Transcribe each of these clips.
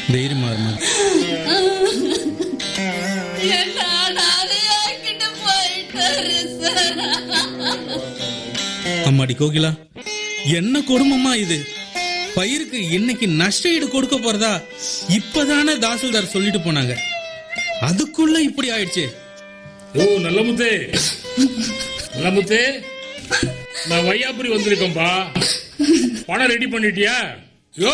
தைரியமா இருமா என்ன அனாதையாக்கிட்டு போயிட்டாரு சார் அம்மாடி கோகிலா என்ன கொடுமம்மா இது பயிருக்கு இன்னைக்கு நஷ்ட ஈடு கொடுக்க போறதா இப்பதானே தாசில்தார் சொல்லிட்டு போனாங்க அதுக்குள்ள இப்படி ஆயிடுச்சு ஓ நல்ல முத்தே நல்ல முத்தே நான் வையாபுரி வந்திருக்கேன்பா பணம் ரெடி பண்ணிட்டியா யோ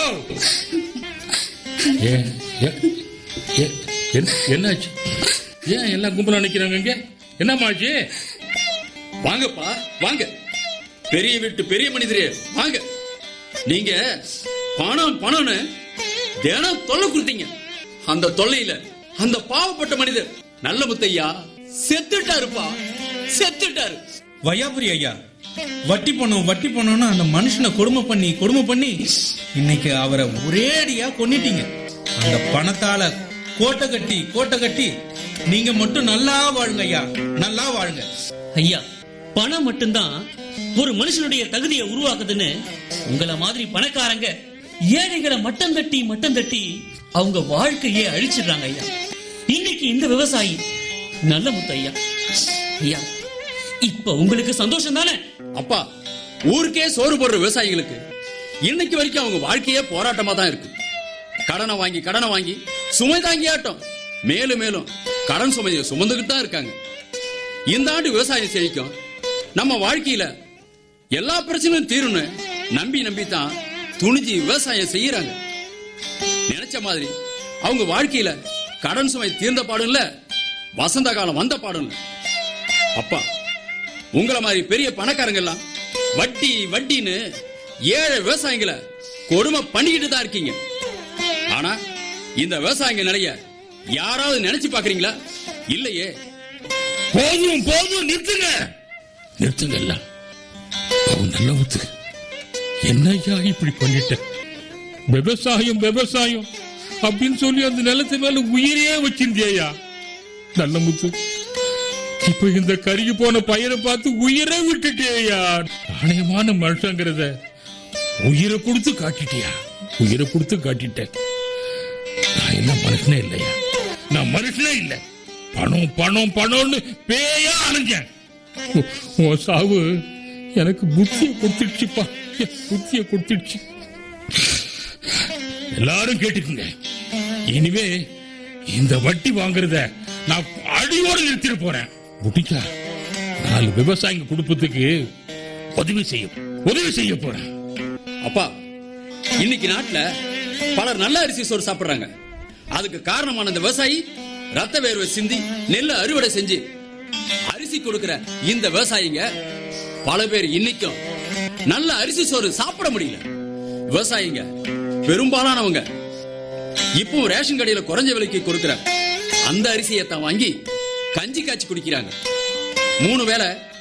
ஏன் ஏன், ஏன், என்ன- என்னாச்சு ஏன் எல்லாம் கும்பலா நிக்கிறாங்க இங்க என்னம்மாச்சு வாங்கப்பா வாங்க பெரிய வீட்டு பெரிய மனிதரே வாங்க நீங்க பணம் பணம்னு தினம் தொல்லை கொடுத்தீங்க அந்த தொல்லையில அந்த பாவப்பட்ட மனிதர் நல்ல முத்தையா செத்துட்டாருப்பா செத்துட்டாரு வையாபுரி ஐயா வட்டி பணம் வட்டி பணம்னு அந்த மனுஷனை கொடுமை பண்ணி கொடுமை பண்ணி இன்னைக்கு அவரை ஒரேடியா கொன்னிட்டீங்க அந்த பணத்தால கோட்டை கட்டி கோட்டை கட்டி நீங்க மட்டும் நல்லா வாழுங்க ஐயா நல்லா வாழுங்க ஐயா பணம் மட்டும்தான் ஒரு மனுஷனுடைய தகுதியை உருவாக்குதுன்னு உங்கள மாதிரி பணக்காரங்க ஏழைகளை மட்டம் தட்டி மட்டம் தட்டி அவங்க வாழ்க்கையே அழிச்சிடுறாங்க ஐயா இன்னைக்கு இந்த விவசாயி நல்ல முத்து ஐயா ஐயா இப்ப உங்களுக்கு சந்தோஷம் தானே அப்பா ஊருக்கே சோறு போடுற விவசாயிகளுக்கு இன்னைக்கு வரைக்கும் அவங்க வாழ்க்கையே போராட்டமா தான் இருக்கு கடனை வாங்கி கடனை வாங்கி சுமை தாங்கி ஆட்டம் மேலும் மேலும் கடன் சுமையை சுமந்துகிட்டு தான் இருக்காங்க இந்த ஆண்டு விவசாயம் செழிக்கும் நம்ம வாழ்க்கையில எல்லா பிரச்சனையும் தீரும்னு நம்பி நம்பி தான் துணிஞ்சு விவசாயம் செய்யறாங்க நினைச்ச மாதிரி அவங்க வாழ்க்கையில கடன் சுமை தீர்ந்த பாடும் இல்ல வசந்த காலம் வந்த பாடும் இல்ல அப்பா உங்கள மாதிரி பெரிய பணக்காரங்க எல்லாம் வட்டி வட்டின்னு ஏழை விவசாயிகளை கொடுமை பண்ணிக்கிட்டு தான் இருக்கீங்க ஆனா இந்த விவசாயிங்க நிலைய யாராவது நினைச்சு பாக்குறீங்களா இல்லையே போதும் போதும் நிறுத்துங்க நிறுத்துங்க எல்லாம் அவன் நல்ல முத்து என்னய்யா இப்படி பண்ணிட்ட விவசாயம் விவசாயம் அப்படின்னு சொல்லி அந்த நிலத்து மேல உயிரையே வச்சிருந்தியா நல்ல முத்து இப்ப இந்த கருகி போன பையனை பார்த்து உயிரை விட்டுட்டேயா நாணயமான மனுஷங்கிறத உயிரை கொடுத்து காட்டிட்டியா உயிரை கொடுத்து காட்டிட்டேன் நான் என்ன மனுஷனே இல்லையா நான் மனுஷனே இல்லை பணம் பணம் பணம்னு பேயா அலைஞ்சேன் உ- உன் சாவு எனக்கு புத்திய கொடுத்துடுச்சுப்பா என் புத்திய கொடுத்துடுச்சு எல்லாரும் கேட்டுக்குங்க இனிமே இந்த வட்டி வாங்குறத நான் அடியோட நிறுத்திட போறேன் முடிச்சா நாலு விவசாயிங்க குடும்பத்துக்கு உதவி செய்ய உதவி செய்ய போறேன் அப்பா இன்னைக்கு நாட்டுல பலர் நல்ல அரிசி சோறு சாப்பிடுறாங்க அதுக்கு காரணமான இந்த விவசாயி ரத்த வேர்வை சிந்தி நெல்லை அறுவடை செஞ்சு அரிசி கொடுக்கிற இந்த விவசாயிங்க பல பேர் இன்னைக்கும் நல்ல அரிசி சோறு சாப்பிட முடியல விவசாயிங்க பெரும்பாலானவங்க இப்போ ரேஷன் கடையில குறைஞ்ச விலைக்கு கொடுக்கிற அந்த அரிசியை தான் வாங்கி கஞ்சி காய்ச்சி குடிக்கிறாங்க மூணு வேளை